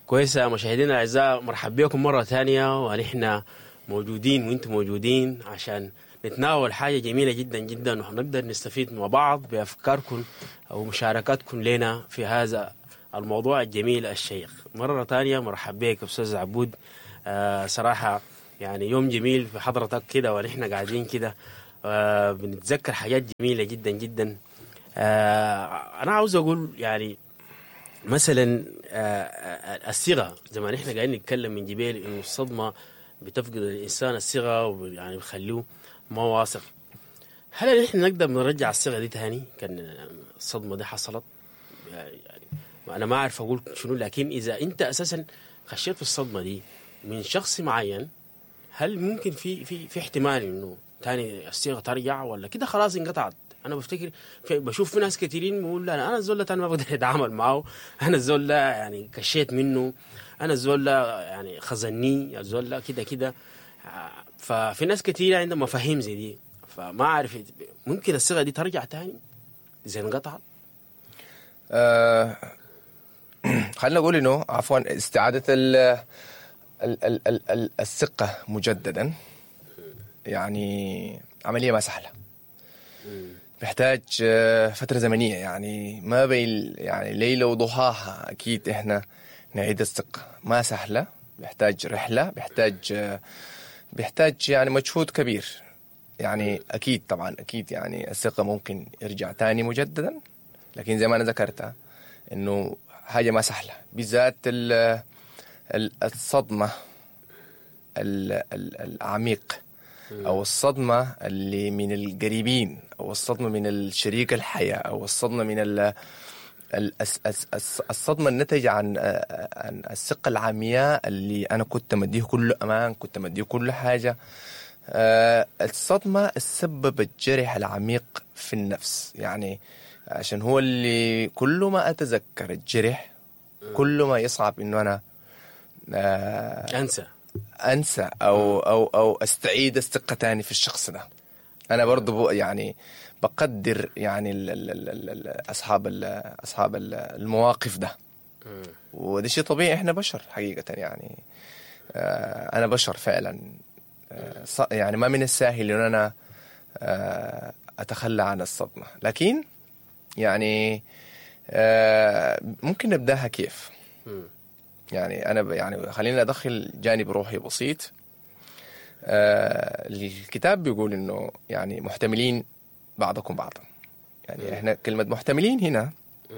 كويس مشاهدينا الاعزاء مرحبا بكم مره ثانيه ونحن موجودين وانتم موجودين عشان نتناول حاجه جميله جدا جدا ونقدر نستفيد مع بعض بافكاركم او مشاركاتكم لنا في هذا الموضوع الجميل الشيق مره ثانيه مرحبا بك استاذ عبود آه صراحه يعني يوم جميل في حضرتك كده ونحن قاعدين كده آه بنتذكر حاجات جميله جدا جدا آه انا عاوز اقول يعني مثلا آه، آه، الصيغه زي ما نحن قاعدين نتكلم من جبال انه الصدمه بتفقد الانسان الصيغه ويعني بخليه ما واثق هل نحن نقدر نرجع الصيغه دي تاني كان الصدمه دي حصلت يعني انا ما اعرف اقول شنو لكن اذا انت اساسا خشيت في الصدمه دي من شخص معين هل ممكن في في في احتمال انه تاني الصيغه ترجع ولا كده خلاص انقطعت انا بفتكر في بشوف في ناس كثيرين بيقول لا انا الزول ده تاني ما بقدر اتعامل معه انا الزول ده يعني كشيت منه انا الزول ده يعني خزني الزول ده كده كده آه، ففي ناس كثيره عندها مفاهيم زي دي فما اعرف ممكن الصيغه دي ترجع تاني اذا انقطعت آه خلينا نقول انه عفوا استعاده ال ال ال ال ال الثقه مجددا يعني عمليه ما سهله بيحتاج آه، فتره زمنيه يعني ما بين يعني ليله وضحاها اكيد احنا نعيد الثقه ما سهله بيحتاج رحله بيحتاج آه، بيحتاج يعني مجهود كبير يعني اكيد طبعا اكيد يعني الثقه ممكن يرجع تاني مجددا لكن زي ما انا ذكرتها انه حاجه ما سهله بالذات ال- ال- الصدمه ال- ال- العميق او الصدمه اللي من القريبين او الصدمه من الشريك الحياه او الصدمه من ال ال- الس- الس- الس- الصدمه الناتجه عن عن الثقه العمياء اللي انا كنت مديه كل امان كنت مديه كل حاجه آه، الصدمه سببت جرح العميق في النفس يعني عشان هو اللي كل ما اتذكر الجرح كل ما يصعب انه انا آه، انسى انسى او او او استعيد الثقه تاني في الشخص ده انا برضو ب- يعني بقدر يعني ال ال ال ال ال اصحاب ال اصحاب ال المواقف ده وده شيء طبيعي احنا بشر حقيقه يعني آه انا بشر فعلا آه ص- يعني ما من السهل ان انا آه اتخلى عن الصدمه لكن يعني آه ممكن نبداها كيف يعني انا ب- يعني خليني ادخل جانب روحي بسيط آه الكتاب بيقول انه يعني محتملين بعضكم بعضا يعني احنا كلمه محتملين هنا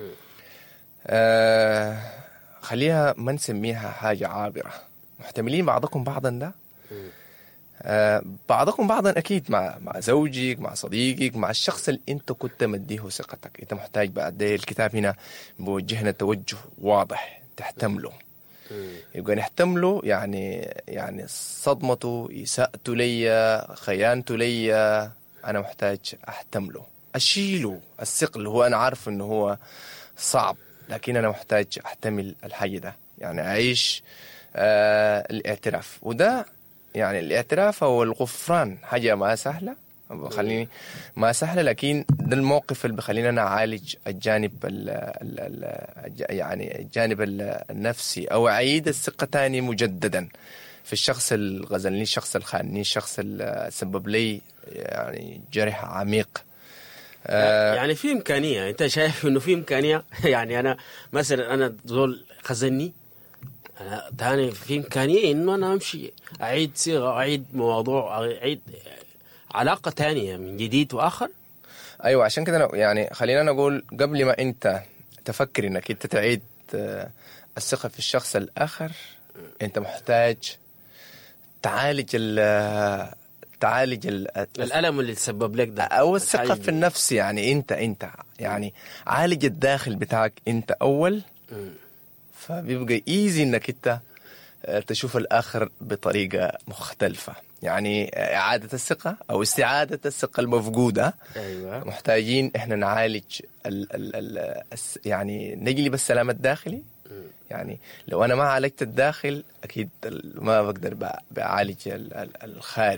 آه خليها ما نسميها حاجه عابره محتملين بعضكم بعضا ده آه بعضكم بعضا اكيد مع مع زوجك مع صديقك مع الشخص اللي انت كنت مديه ثقتك انت محتاج بعد الكتاب هنا بوجهنا توجه واضح تحتمله يبقى نحتمله يعني يعني صدمته اساءته ليا خيانته ليا انا محتاج احتمله اشيله الثقل هو انا عارف انه هو صعب لكن انا محتاج احتمل الحي ده يعني اعيش آه الاعتراف وده يعني الاعتراف او الغفران حاجه ما سهله خليني ما سهله لكن ده الموقف اللي بخلينا انا اعالج الجانب ال ال ال يعني الجانب ال- النفسي او اعيد الثقه تاني مجددا في الشخص اللي غزلني الشخص اللي خانني الشخص اللي سبب لي يعني جرح عميق آه يعني في امكانيه انت شايف انه في امكانيه يعني انا مثلا انا زول خزني انا تاني في امكانيه انه انا امشي اعيد صيغه اعيد موضوع اعيد علاقه تانية من جديد واخر ايوه عشان كده أنا يعني خلينا نقول قبل ما انت تفكر انك انت تعيد آه، الثقه في الشخص الاخر انت محتاج تعالج ال تعالج ال الالم اللي تسبب لك ده او الثقه الحاجة في النفس يعني انت انت يعني عالج الداخل بتاعك انت اول مم. فبيبقى ايزي انك انت آه، تشوف الاخر بطريقه مختلفه يعني آه، اعاده الثقه او استعاده الثقه المفقوده ايوه محتاجين احنا نعالج ال ال ال الس- يعني نجلب السلام الداخلي يعني لو انا ما عالجت الداخل اكيد ال- ما بقدر بع- بعالج ال- ال- الخارج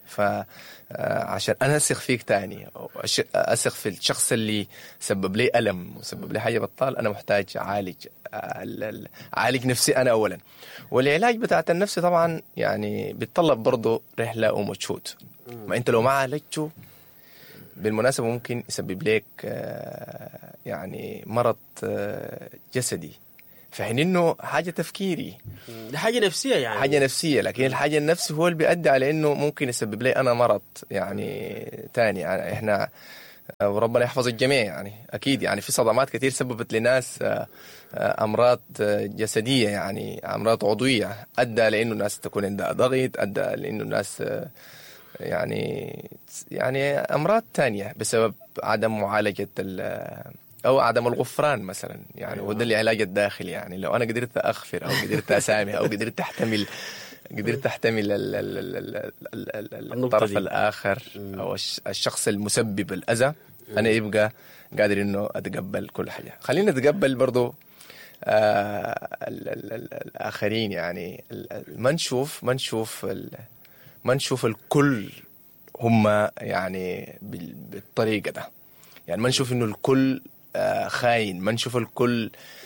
فعشان انا اثق فيك تاني أو أش- اثق في الشخص اللي سبب لي الم وسبب لي حاجه بطال انا محتاج اعالج آه، ال- ال- اعالج نفسي انا اولا والعلاج بتاعت النفس طبعا يعني بيتطلب برضه رحله ومجهود ما انت لو ما عالجته بالمناسبة ممكن يسبب لك آه، يعني مرض آه، جسدي في حين انه حاجة تفكيري دي حاجه نفسيه يعني حاجة نفسية لكن الحاجة النفسي هو اللي بيؤدي على انه ممكن يسبب لي انا مرض يعني تاني يعني احنا آه، وربنا يحفظ الجميع يعني اكيد يعني في صدمات كثير سببت لناس آه، آه، امراض آه، جسديه يعني امراض عضويه ادى لانه الناس تكون عندها ضغط ادى لانه الناس آه، يعني يعني امراض تانية بسبب عدم معالجه ال- او عدم الغفران مثلا يعني أيوة. وده العلاج الداخلي يعني لو انا قدرت اغفر او قدرت اسامح او قدرت احتمل قدرت احتمل ال- ال- ال- ال- ال- ال- ال- النقطة الطرف دي. الاخر مم. او الش- الشخص المسبب الاذى انا يبقى قادر انه اتقبل كل حاجه خلينا نتقبل برضو آه ال ال ال الاخرين يعني ال- ال- ما نشوف ما نشوف ال- ما نشوف الكل هم يعني بال- بالطريقه ده يعني ما نشوف انه الكل آه خاين ما نشوف الكل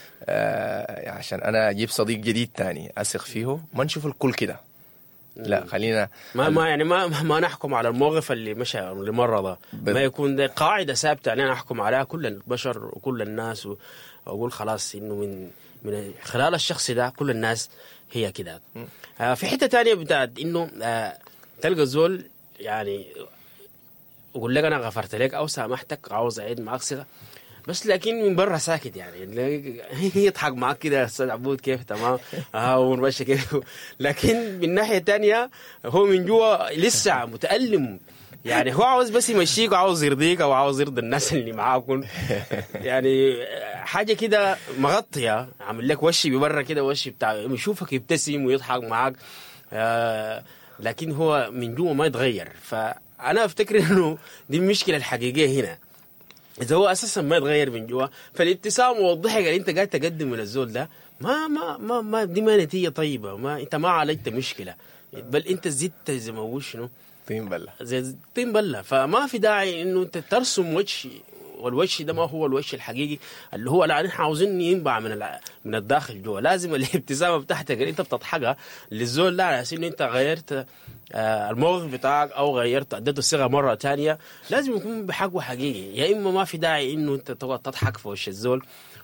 آه عشان انا اجيب صديق جديد تاني اثق فيه ما نشوف الكل كده لا خلينا ما ما يعني ما ما نحكم على الموقف اللي مشى اللي مر ده بال- ما يكون ده قاعده ثابته يعني انا احكم عليها كل البشر وكل الناس و- واقول خلاص انه من من خلال الشخص ده كل الناس هي كده آه في حته تانية بتاعت انه آه تلقى زول يعني يقول لك انا غفرت لك او سامحتك عاوز اعيد معك صله بس لكن من برا ساكت يعني يضحك معك كده يا استاذ عبود كيف تمام اه ونمشي كيف لكن من ناحيه تانية هو من جوا لسه متالم يعني هو عاوز بس يمشيك وعاوز يرضيك او عاوز يرضي الناس اللي معاكم يعني حاجه كده مغطيه عامل لك وش ببرا كده وش بتاع يشوفك يبتسم ويضحك معاك آه لكن هو من جوا ما يتغير فانا افتكر انه دي المشكله الحقيقيه هنا اذا هو اساسا ما يتغير من جوا فالابتسامه والضحك اللي انت قاعد تقدم من الزول ده ما ما ما, ما دي ما نتيجه طيبه ما انت ما عالجت مشكله بل انت زدت زي ما هو شنو طين بله زي الطين بله فما في داعي انه انت ترسم وجه والوجه ده ما هو الوجه الحقيقي اللي هو لا نحن عاوزين ينبع من الع... من الداخل جوا لازم الابتسامه بتاعتك اللي انت بتضحكها للزول ده على اساس انه انت غيرت آه، الموقف بتاعك او غيرت اديته الصيغه مره تانية لازم يكون بحقه حقيقي يا اما ما في داعي انه انت تقعد تضحك في وش الزول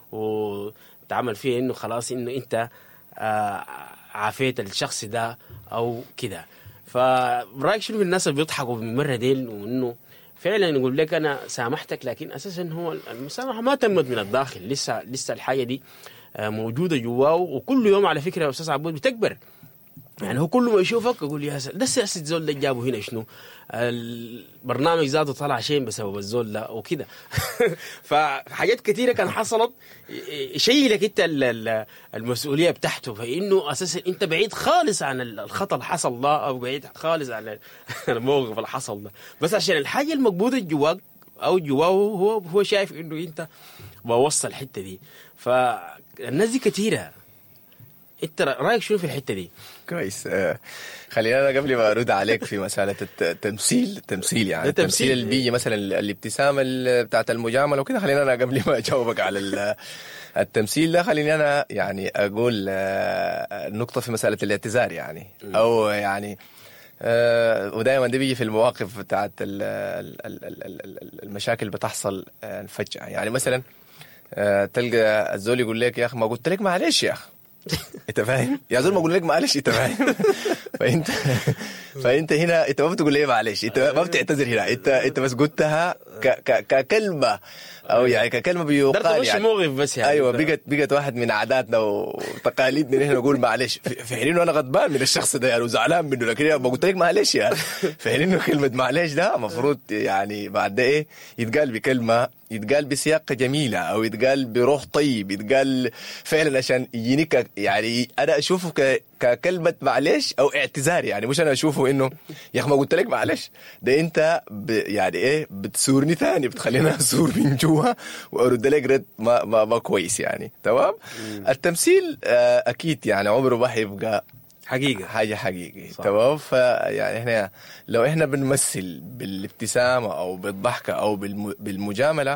وتعمل فيه انه خلاص انه انت آه، عافيت الشخص ده او كده فرايك شنو في الناس اللي بيضحكوا بالمره ديل وانه فعلا يقول لك انا سامحتك لكن اساسا هو المسامحه ما تمت من الداخل لسه لسه الحاجه دي آه، موجوده جواه وكل يوم على فكره يا استاذ عبود بتكبر يعني هو كل ما يشوفك يقول يا سلام ده سياسة الزول ده جابه هنا شنو البرنامج ذاته طلع شيء بسبب الزول ده وكده فحاجات كثيرة كان حصلت يشيلك انت ال- ال- المسؤولية بتاعته فانه اساسا انت بعيد خالص عن ال- الخطأ اللي حصل ده او بعيد خالص عن ال- الموقف اللي حصل ده بس عشان الحاجة المقبوضة جواك او جواه هو هو شايف انه انت بوصل الحتة دي فالناس دي كثيرة انت رايك شنو في الحتة دي؟ كويس آه، خلينا انا قبل ما ارد عليك في مساله الت- التمثيل التمثيل يعني ده تمثيل. التمثيل اللي بيجي مثلا ال- الابتسامه ال- بتاعت المجامله وكده خلينا انا قبل ما اجاوبك على ال- التمثيل ده خليني انا يعني اقول آه، نقطه في مساله الاعتذار يعني او يعني آه، ودائما ده بيجي في المواقف بتاعت ال- ال- ال- ال- ال- المشاكل بتحصل آه، فجاه يعني مثلا آه، تلقى الزول يقول لك يا اخي ما قلت لك معلش يا اخي انت فاهم؟ يا زول ما اقول لك معلش انت فاهم؟ فانت فانت هنا انت ما بتقول لي معلش انت ما بتعتذر هنا انت انت بس قلتها ك ك ككلمه او يعني ككلمه ده بيقال مش يعني موقف بس يعني ايوه بقت بقت واحد من عاداتنا وتقاليدنا ان احنا نقول معلش في في حين انه انا غضبان من الشخص ده يعني وزعلان منه لكن أنا ما قلت لك معلش يعني في حين انه كلمه معلش ده المفروض يعني بعد ده ايه يتقال بكلمه يتقال بسياق جميله او يتقال بروح طيب يتقال فعلا عشان يجيني ك- يعني انا اشوفه ك ككلمه معلش او اعتذار يعني مش انا اشوفه انه يا اخي ما قلت لك معلش ده انت ب يعني ايه بتسورني ثاني بتخليني اسور من جوا وارد لك رد ما, ما, ما كويس يعني تمام التمثيل آه، اكيد يعني عمره ما حيبقى حقيقه حاجه حقيقي صح. تمام فيعني احنا لو احنا بنمثل بالابتسامه او بالضحكه او بالم- بالمجامله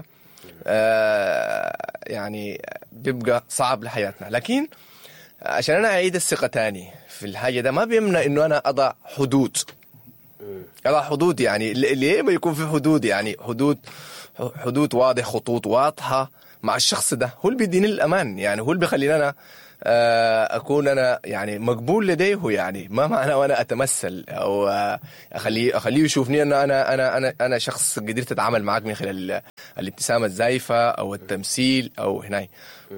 آه يعني بيبقى صعب لحياتنا لكن عشان انا اعيد الثقه تاني في الحاجه ده ما بيمنع انه انا اضع حدود اضع حدود يعني ل- ليه ما يكون في حدود يعني حدود حدود واضح خطوط واضحه مع الشخص ده هو اللي بيديني الامان يعني هو اللي بيخليني انا آه، اكون انا يعني مقبول لديه يعني ما معنى وانا اتمثل او آه، اخليه اخليه يشوفني ان انا انا انا انا شخص قدرت اتعامل معك من خلال الابتسامه الزايفه او التمثيل او هناي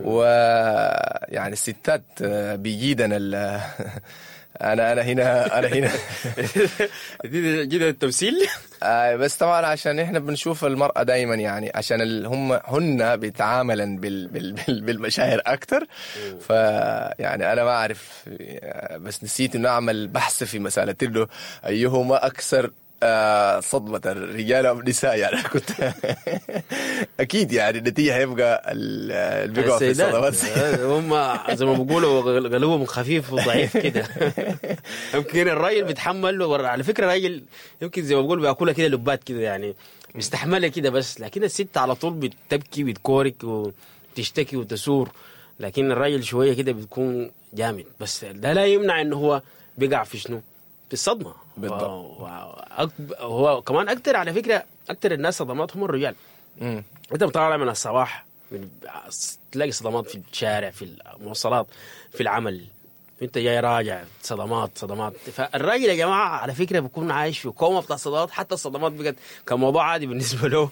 ويعني الستات آه، بيجيدنا ال- انا انا هنا انا هنا دي جدا التمثيل آه بس طبعا عشان احنا بنشوف المرأة دائما يعني عشان ال- هم هن بيتعاملا بال بال بال بالمشاعر اكثر فيعني انا ما اعرف آه، بس نسيت انه اعمل بحث في مسألة انه ايهما اكثر آه صدمة الرجال او النساء يعني كنت اكيد يعني النتيجة هيبقى ال- اللي بيقعوا في السيدات الصدمات هم زي ما بيقولوا قلبهم خفيف وضعيف كده يمكن الراجل بيتحمل على فكره الراجل يمكن زي ما بقول بياكلها كده لبات كده يعني بيستحملها كده بس لكن الست على طول بتبكي بتكورك وتشتكي وتسور لكن الراجل شويه كده بتكون جامد بس ده لا يمنع انه هو بيقع في شنو؟ في الصدمه بالضبط. و- و- أك- هو كمان اكثر على فكره اكثر الناس صدمات هم الرجال مم. انت بتطلع من الصباح من تلاقي صدمات في الشارع في المواصلات في العمل انت جاي راجع صدمات صدمات فالراجل يا جماعه على فكره بيكون عايش في كومه بتاع صدمات حتى الصدمات بقت كموضوع عادي بالنسبه له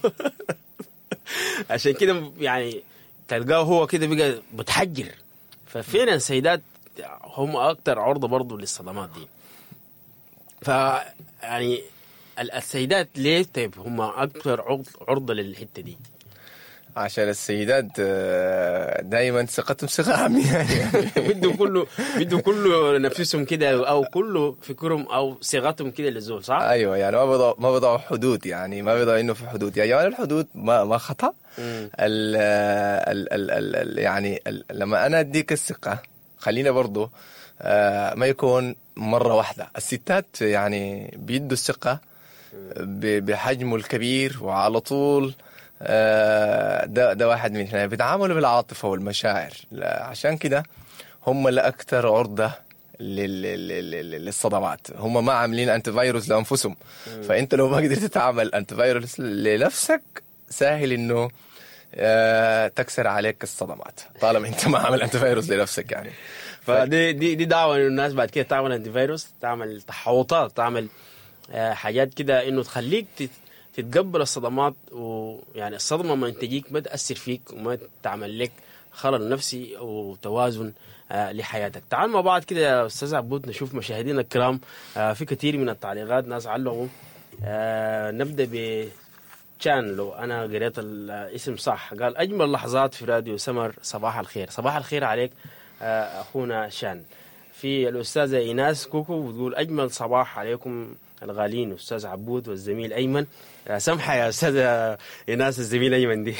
عشان كده يعني تلقاه هو كده بقى متحجر ففعلا السيدات هم اكتر عرضه برضه للصدمات دي ف يعني ال- السيدات ليه طيب هم اكثر عرض عرضه للحته دي عشان السيدات دائما ثقتهم ثقة عمياء يعني بده كله بده كله نفسهم كده او كله فكرهم او صيغتهم كده للزول صح؟ ايوه يعني ما بضع ما بضعوا حدود يعني ما بضعوا انه في حدود يا جماعه الحدود ما ما خطا مم. ال ال ال ال ال يعني ال لما انا اديك الثقه خلينا برضو آه ما يكون مره واحده الستات يعني بيدوا الثقه ب- بحجمه الكبير وعلى طول آه، ده ده واحد من هنا بيتعاملوا بالعاطفه والمشاعر لا، عشان كده هم اللي اكثر عرضه لل- لل- لل- للصدمات هم ما عاملين انتي فيروس لانفسهم فانت لو ما قدرت تعمل انتي فيروس لنفسك سهل انه آه، تكسر عليك الصدمات طالما انت ما عامل انتي فيروس لنفسك يعني فدي دي دي دعوه انه الناس بعد كده تعمل انتي فيروس تعمل تحوطات تعمل آه، حاجات كده انه تخليك تت- تتقبل الصدمات ويعني الصدمه ما تجيك ما تاثر فيك وما تعمل لك خلل نفسي وتوازن آه، لحياتك تعال مع بعض كده يا استاذ عبود نشوف مشاهدينا الكرام آه، في كثير من التعليقات ناس علقوا آه، نبدا ب كان لو انا قريت الاسم صح قال اجمل لحظات في راديو سمر صباح الخير صباح الخير عليك آه، اخونا شان في الاستاذه ايناس كوكو بتقول اجمل صباح عليكم الغاليين استاذ عبود والزميل ايمن آه، سمحه يا استاذه ايناس الزميل ايمن دي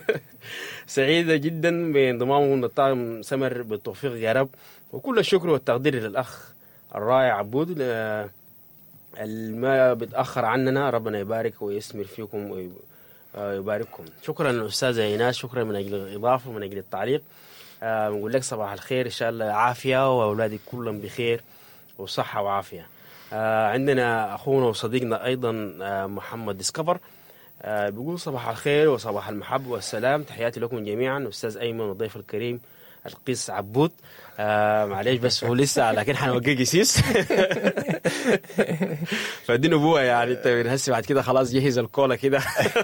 سعيده جدا بانضمامه للطاقم سمر بالتوفيق يا رب وكل الشكر والتقدير للاخ الرائع عبود آه، ما بتأخر عننا ربنا يبارك ويسمر فيكم ويبارككم شكرا أستاذة إيناس شكرا من أجل الإضافة ومن أجل التعليق آه، بنقول لك صباح الخير إن شاء الله عافية وأولادك كلهم بخير وصحة وعافية آه، عندنا أخونا وصديقنا أيضا آه، محمد ديسكفر آه، بيقول صباح الخير وصباح المحبة والسلام تحياتي لكم جميعا أستاذ أيمن والضيف الكريم القيس عبود آه معلش بس هو لسه لكن حنوقع قسيس فدي نبوه يعني انت من هسه بعد كده خلاص جهز الكولا كده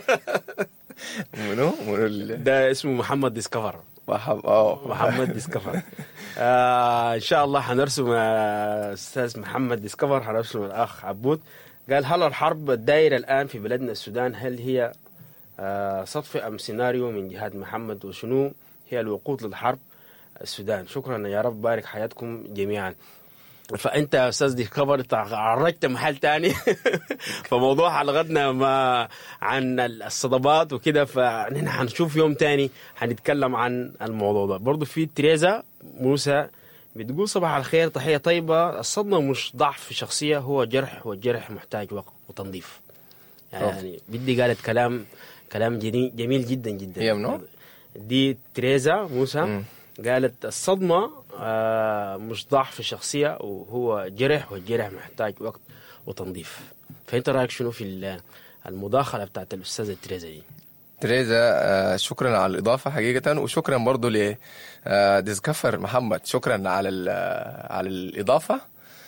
منو منو ال- ده اسمه محمد ديسكفر محمد اه محمد ديسكفر آه ان شاء الله حنرسم آه، استاذ محمد ديسكفر حنرسم الاخ عبود قال هل الحرب الدائره الان في بلدنا السودان هل هي آه صدفه ام سيناريو من جهاد محمد وشنو هي الوقود للحرب السودان شكرا يا رب بارك حياتكم جميعا فانت يا استاذ ديسكفر انت عرجت محل تاني فموضوع حلقتنا ما عن الصدمات وكده فنحن حنشوف يوم تاني حنتكلم عن الموضوع ده برضو في تريزا موسى بتقول صباح الخير تحية طيبة الصدمة مش ضعف في شخصية هو جرح والجرح محتاج وقت وتنظيف يعني بدي قالت كلام كلام جميل, جميل جدا جدا هي منو؟ دي تريزا موسى مم. قالت الصدمة آه مش ضعف في الشخصية وهو جرح والجرح محتاج وقت وتنظيف فأنت رأيك شنو في ال- المداخلة بتاعت الأستاذة تريزا دي؟ تريزا آه، شكرا على الإضافة حقيقة وشكرا برضو ل آه، ديسكفر محمد شكرا على ال- آه، على الإضافة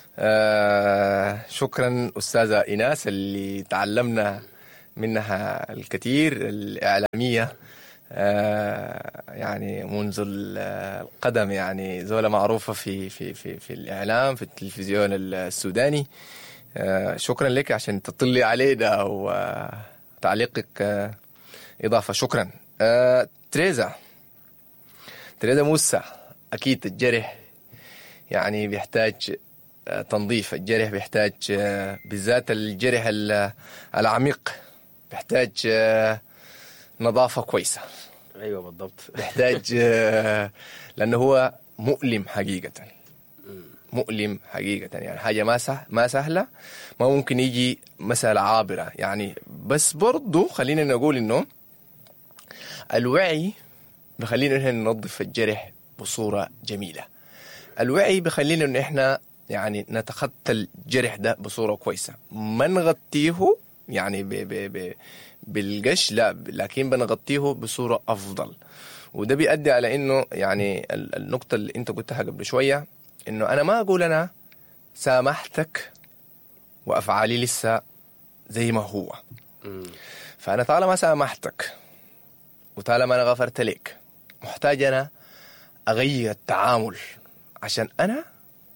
آه، شكرا أستاذة إيناس اللي تعلمنا منها الكثير الإعلامية آه، يعني منذ ال- القدم يعني زولة معروفة في في في في الإعلام في التلفزيون السوداني آه، شكرا لك عشان تطلي علينا وتعليقك آه، إضافة شكرا آه، تريزا تريزا موسى أكيد الجرح يعني بيحتاج آه، تنظيف الجرح بيحتاج آه، بالذات الجرح ال- العميق بيحتاج آه، نظافة كويسة أيوة بالضبط بيحتاج آه، لأنه هو مؤلم حقيقة مؤلم حقيقة يعني حاجة ما سه ما سهلة ما ممكن يجي مسألة عابرة يعني بس برضو خلينا نقول إنه الوعي بخلينا إحنا ننظف الجرح بصورة جميلة الوعي بخلينا إن إحنا يعني نتخطى الجرح ده بصورة كويسة ما نغطيه يعني ب ب ب بالقش لا لكن بنغطيه بصورة أفضل وده بيؤدي على إنه يعني ال- النقطة اللي أنت قلتها قبل شوية إنه أنا ما أقول أنا سامحتك وأفعالي لسه زي ما هو مم. فأنا طالما سامحتك وطالما أنا غفرت لك محتاج أنا أغير التعامل عشان أنا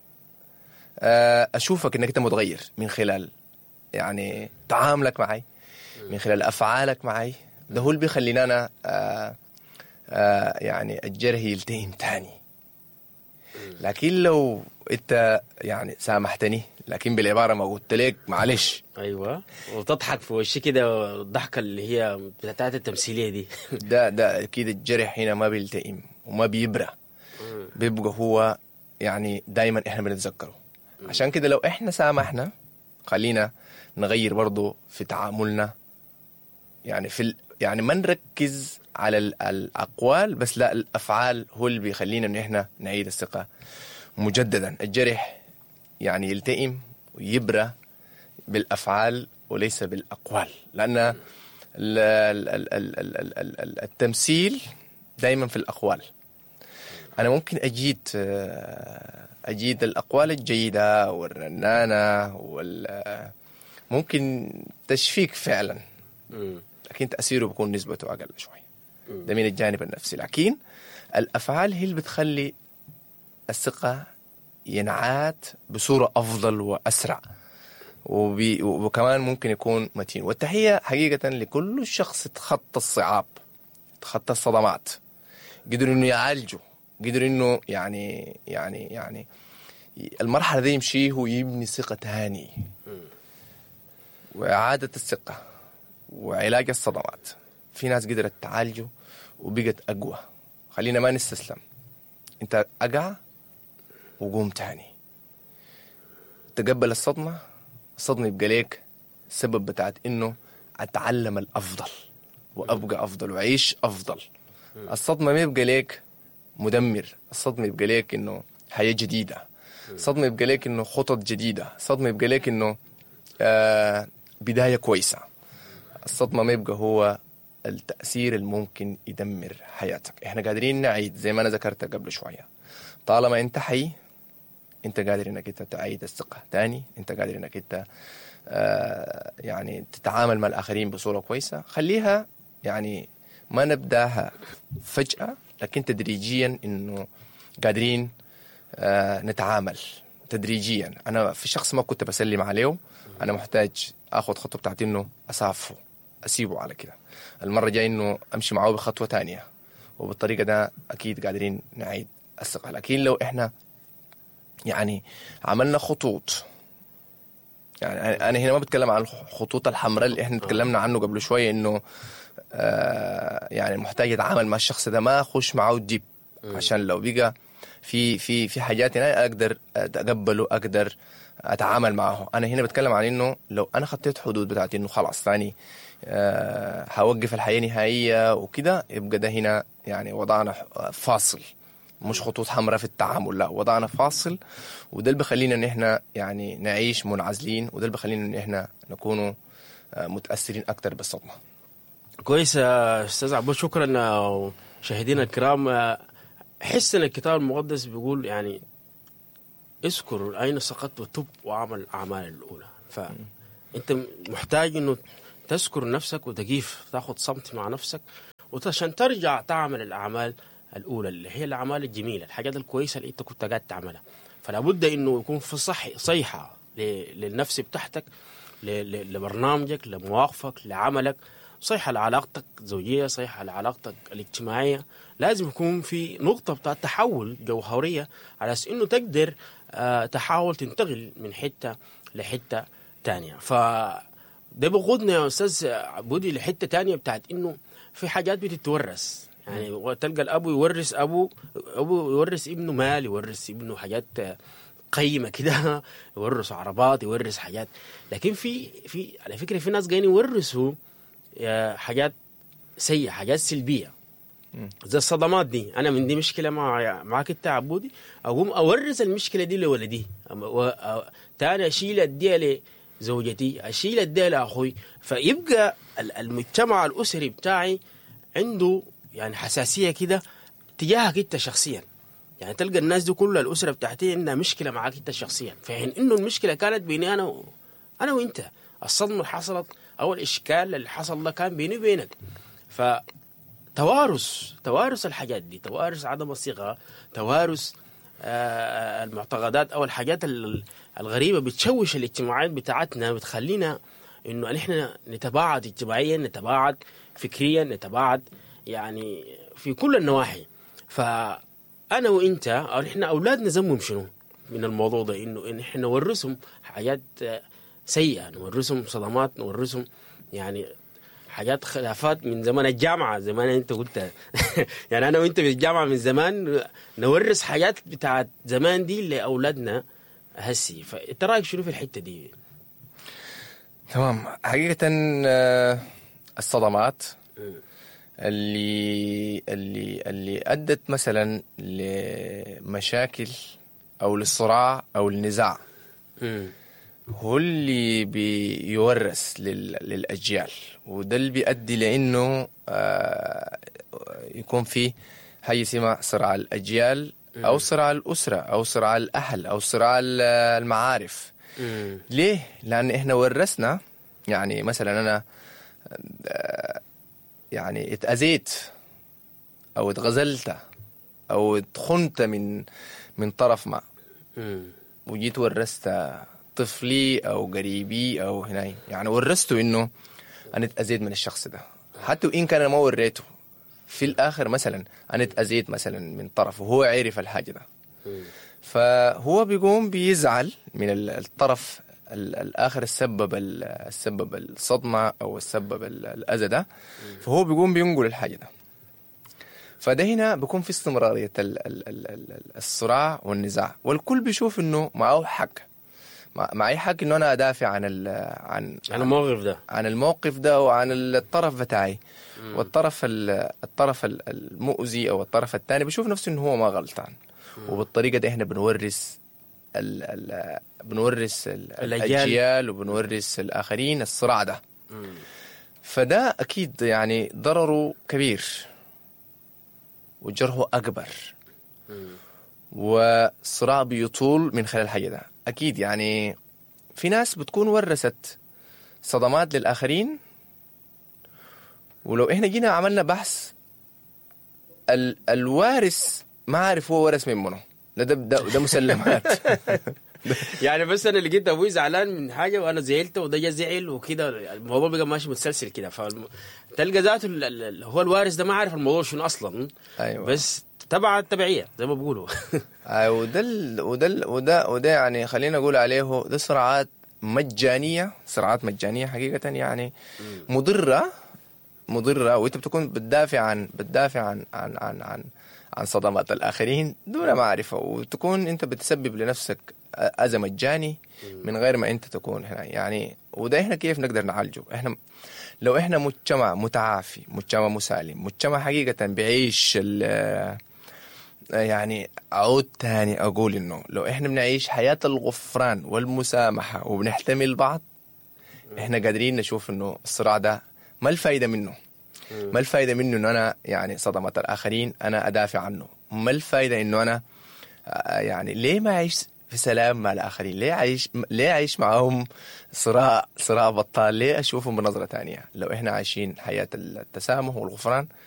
آه، أشوفك إنك أنت متغير من خلال يعني تعاملك معي من خلال أفعالك معي ده هو اللي بيخلينا أنا آه، آه، يعني الجرح يلتئم تاني لكن لو أنت يعني سامحتني لكن بالعبارة ما قلت لك معلش ايوه وتضحك في وشي كده الضحكه اللي هي بتاعت التمثيليه دي ده ده اكيد الجرح هنا ما بيلتئم وما بيبرى بيبقى هو يعني دايما احنا بنتذكره عشان كده لو احنا سامحنا خلينا نغير برضو في تعاملنا يعني في ال... يعني ما نركز على ال- الاقوال بس لا الافعال هو اللي بيخلينا ان احنا نعيد الثقه مجددا الجرح يعني يلتئم ويبرى بالافعال وليس بالاقوال لان ال- ال- ال- ال- ال- ال- ال- ال- التمثيل دائما في الاقوال انا ممكن اجيد آه، اجيد الاقوال الجيده والرنانه وال ممكن تشفيك فعلا مم. لكن تاثيره بيكون نسبته اقل شوي ده من الجانب النفسي لكن الافعال هي اللي بتخلي الثقه ينعاد بصوره افضل واسرع وبي وكمان ممكن يكون متين والتحيه حقيقه لكل شخص تخطى الصعاب تخطى الصدمات قدروا انه يعالجوا قدروا انه يعني يعني يعني المرحله دي يمشيه ويبني ثقه تاني واعاده الثقه وعلاج الصدمات في ناس قدرت تعالجه وبقت اقوى خلينا ما نستسلم انت اقع وقوم تاني تقبل الصدمه الصدمه يبقى ليك السبب بتاعت انه اتعلم الافضل وابقى افضل واعيش افضل الصدمه ما يبقى ليك مدمر الصدمه يبقى ليك انه حياه جديده الصدمه يبقى ليك انه خطط جديده الصدمه يبقى ليك انه آه بدايه كويسه الصدمه ما يبقى هو التاثير الممكن يدمر حياتك احنا قادرين نعيد زي ما انا ذكرت قبل شويه طالما انت حي انت قادر انك انت تعيد الثقه تاني انت قادر انك انت آه يعني تتعامل مع الاخرين بصوره كويسه خليها يعني ما نبداها فجاه لكن تدريجيا انه قادرين آه نتعامل تدريجيا انا في شخص ما كنت بسلم عليه انا محتاج اخذ خطوه بتاعت انه اسافه اسيبه على كده المره الجايه انه امشي معاه بخطوه تانية وبالطريقه ده اكيد قادرين نعيد الثقه لكن لو احنا يعني عملنا خطوط يعني انا هنا ما بتكلم عن الخطوط الحمراء اللي احنا تكلمنا عنه قبل شويه انه آه يعني محتاج يتعامل مع الشخص ده ما اخش معاه الجيب عشان لو بقى في في في حاجات انا اقدر اتقبله اقدر اتعامل معه انا هنا بتكلم عن انه لو انا خطيت حدود بتاعتي انه خلاص ثاني أه هوقف الحياه نهائيه وكده يبقى ده هنا يعني وضعنا فاصل مش خطوط حمراء في التعامل لا وضعنا فاصل وده اللي بيخلينا ان احنا يعني نعيش منعزلين وده اللي بيخلينا ان احنا نكونوا متاثرين اكثر بالصدمه كويس يا استاذ عبود شكرا مشاهدينا الكرام احس ان الكتاب المقدس بيقول يعني اذكر اين سقطت وتب واعمل الاعمال الاولى فانت محتاج انه تذكر نفسك وتقيف تاخذ صمت مع نفسك وعشان ترجع تعمل الاعمال الاولى اللي هي الاعمال الجميله الحاجات الكويسه اللي انت كنت قاعد تعملها فلا بد انه يكون في صح صيحه للنفس بتاعتك لبرنامجك لمواقفك لعملك صيحة لعلاقتك الزوجية صيحة لعلاقتك الاجتماعية لازم يكون في نقطة بتاع تحول جوهرية على أساس إنه تقدر آه تحاول تنتقل من حتة لحتة تانية ف ده بيقودنا يا أستاذ عبودي لحتة تانية بتاعت إنه في حاجات بتتورث يعني تلقى الأبو يورث أبو أبو يورث ابنه مال يورث ابنه حاجات قيمة كده يورثوا عربات يورث حاجات لكن في في على فكرة في ناس قاعدين يورثوا حاجات سيئة حاجات سلبية زي الصدمات دي انا من دي مشكله مع معك انت عبودي اقوم اورث المشكله دي لولدي تاني اشيل اديها لزوجتي اشيل اديها لاخوي فيبقى المجتمع الاسري بتاعي عنده يعني حساسيه كده تجاهك انت شخصيا يعني تلقى الناس دي كلها الاسره بتاعتي عندها مشكله معك انت شخصيا فحين انه المشكله كانت بيني انا و... انا وانت الصدمه اللي حصلت او الاشكال اللي حصل ده كان بيني وبينك ف توارث توارث الحاجات دي توارث عدم الثقه توارث آه المعتقدات او الحاجات الغريبه بتشوش الاجتماعات بتاعتنا بتخلينا انه نحن نتباعد اجتماعيا نتباعد فكريا نتباعد يعني في كل النواحي فانا وانت او نحن اولادنا ذنبهم شنو من الموضوع ده انه ان احنا نورثهم حاجات سيئه نورثهم صدمات نورثهم يعني حاجات خلافات من زمان الجامعه زمان انت قلت يعني انا وانت في الجامعه من زمان نورث حاجات بتاعت زمان دي لاولادنا هسي فانت رايك شنو في الحته دي؟ تمام حقيقه الصدمات اللي اللي اللي ادت مثلا لمشاكل او للصراع او النزاع هو اللي بيورث للاجيال وده اللي بيؤدي لانه آه يكون في حاجه اسمها صراع الاجيال او صراع الاسره او صراع الاهل او صراع المعارف ليه؟ لان احنا ورثنا يعني مثلا انا آه يعني اتاذيت او اتغزلت او اتخنت من من طرف ما وجيت ورثت طفلي او قريبي او هنا يعني ورثته انه انا اتاذيت من الشخص ده حتى وان كان انا ما وريته في الاخر مثلا انا اتاذيت مثلا من طرف وهو عرف الحاجه ده فهو بيقوم بيزعل من الطرف الاخر السبب السبب الصدمه او السبب الاذى ده فهو بيقوم بينقل الحاجه ده فده هنا بيكون في استمراريه الصراع والنزاع والكل بيشوف انه معه حق معي حق انه انا ادافع عن ال عن عن الموقف ده عن الموقف ده وعن الطرف بتاعي مم. والطرف الطرف المؤذي او الطرف الثاني بيشوف نفسه انه هو ما غلطان مم. وبالطريقه دي احنا بنورث ال ال بنورث الاجيال وبنورث الاخرين الصراع ده مم. فده اكيد يعني ضرره كبير وجرحه اكبر والصراع بيطول من خلال الحاجه ده اكيد يعني في ناس بتكون ورثت صدمات للاخرين ولو احنا جينا عملنا بحث ال الوارث ما عارف هو ورث من منه ده ده, ده, ده مسلمات يعني بس انا لقيت ابوي زعلان من حاجه وانا زعلت وده جا زعل وكده الموضوع بقى ماشي متسلسل كده فتلقى ذاته هو الوارث ده ما عارف الموضوع شنو اصلا ايوه بس تبع التبعيه زي ما بيقولوا ايوه وده ال وده ال وده وده يعني خلينا نقول عليه ده صراعات مجانيه صراعات مجانيه حقيقه يعني مضره مضره وانت بتكون بتدافع عن بتدافع عن عن عن عن عن صدمات الآخرين دون معرفة وتكون أنت بتسبب لنفسك أذى مجاني من غير ما أنت تكون هنا يعني وده إحنا كيف نقدر نعالجه إحنا لو إحنا مجتمع متعافي مجتمع مسالم مجتمع حقيقة بيعيش ال- يعني أعود تاني أقول إنه لو إحنا بنعيش حياة الغفران والمسامحة وبنحتمل بعض إحنا قادرين نشوف إنه الصراع ده ما الفايدة منه ما الفايدة منه إنه أنا يعني صدمة الآخرين أنا أدافع عنه ما الفايدة إنه أنا آه، يعني ليه ما أعيش في سلام مع الآخرين ليه أعيش ليه أعيش معهم صراع صراع بطال ليه أشوفهم بنظرة تانية لو إحنا عايشين حياة التسامح والغفران